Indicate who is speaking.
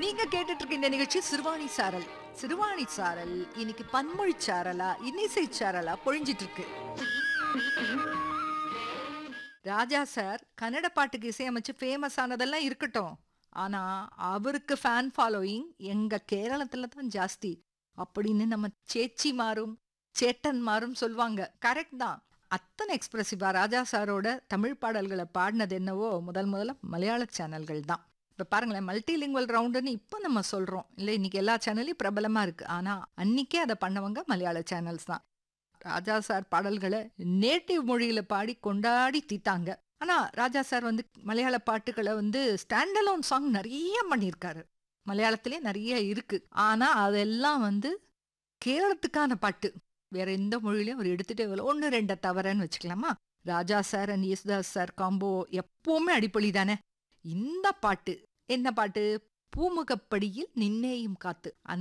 Speaker 1: நீங்க கேட்டுட்டு இருக்க இந்த நிகழ்ச்சி சிறுவாணி சாரல் சிறுவாணி சாரல் இன்னைக்கு பன்மொழி சாரலா இன்னிசை சாரலா பொழிஞ்சிட்டு இருக்கு ராஜா சார் கன்னட பாட்டுக்கு இசையமைச்சு ஃபேமஸ் ஆனதெல்லாம் இருக்கட்டும் ஆனா அவருக்கு ஃபேன் ஃபாலோயிங் எங்க கேரளத்துல தான் ஜாஸ்தி அப்படின்னு நம்ம சேச்சி மாறும் சேட்டன் மாறும் சொல்லுவாங்க கரெக்ட் தான் அத்தனை எக்ஸ்பிரசிவா ராஜா சாரோட தமிழ் பாடல்களை பாடினது என்னவோ முதல் முதல்ல மலையாள சேனல்கள் தான் இப்ப பாருங்களேன் மல்டிலிங்குவல் ரவுண்டுன்னு இப்போ நம்ம சொல்றோம் இல்லை இன்னைக்கு எல்லா சேனல்லையும் பிரபலமா இருக்கு ஆனா அன்னைக்கே அதை பண்ணவங்க மலையாள சேனல்ஸ் தான் ராஜா சார் பாடல்களை நேட்டிவ் மொழியில பாடி கொண்டாடி தீத்தாங்க ஆனா ராஜா சார் வந்து மலையாள பாட்டுகளை வந்து ஸ்டாண்டலோன் சாங் நிறைய பண்ணியிருக்காரு மலையாளத்திலே நிறைய இருக்கு ஆனா அதெல்லாம் வந்து கேரளத்துக்கான பாட்டு வேற எந்த மொழியிலையும் அவர் எடுத்துட்டே வரல ஒன்று ரெண்ட தவறன்னு வச்சுக்கலாமா Raja sir and Yesudas sir combo எப்பவுமே அடிப்பொலி தானே இந்த பாட்டு என்ன பாட்டு பூமுகப்படியில் நின்னேயும் காத்து